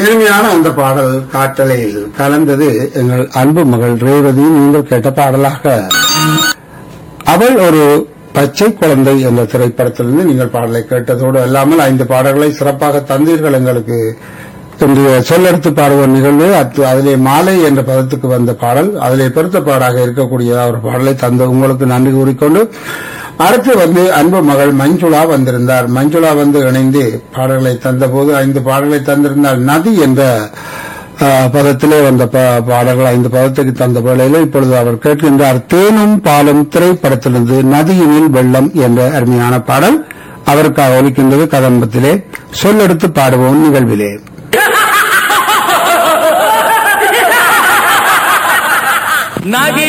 இனிமையான அந்த பாடல் காட்டலையில் கலந்தது எங்கள் அன்பு மகள் ரேவதி நீங்கள் கேட்ட பாடலாக அவள் ஒரு பச்சை குழந்தை என்ற திரைப்படத்திலிருந்து நீங்கள் பாடலை கேட்டதோடு அல்லாமல் ஐந்து பாடல்களை சிறப்பாக தந்தீர்கள் எங்களுக்கு இன்றைய சொல்லெடுத்து பாடுவோர் நிகழ்வு அத்து- அதிலே மாலை என்ற பதத்துக்கு வந்த பாடல் அதிலே பெருத்த பாடாக இருக்கக்கூடிய ஒரு பாடலை தந்த உங்களுக்கு நன்றி கூறிக்கொண்டு அடுத்து வந்து அன்பு மகள் மஞ்சுளா வந்திருந்தார் மஞ்சுளா வந்து இணைந்து பாடல்களை தந்தபோது ஐந்து பாடல்களை தந்திருந்தால் நதி என்ற ஆ, பதத்திலே வந்த பா- பாடல்கள் ஐந்து பதத்துக்கு தந்த வேளையில இப்பொழுது அவர் கேட்கின்றார் தேனும் பாலும் திரைப்படத்திலிருந்து நதியினில் வெள்ளம் என்ற அருமையான பாடல் அவருக்காக ஒலிக்கின்றது கதம்பத்திலே சொல்லெடுத்து பாடுவோம் நிகழ்விலே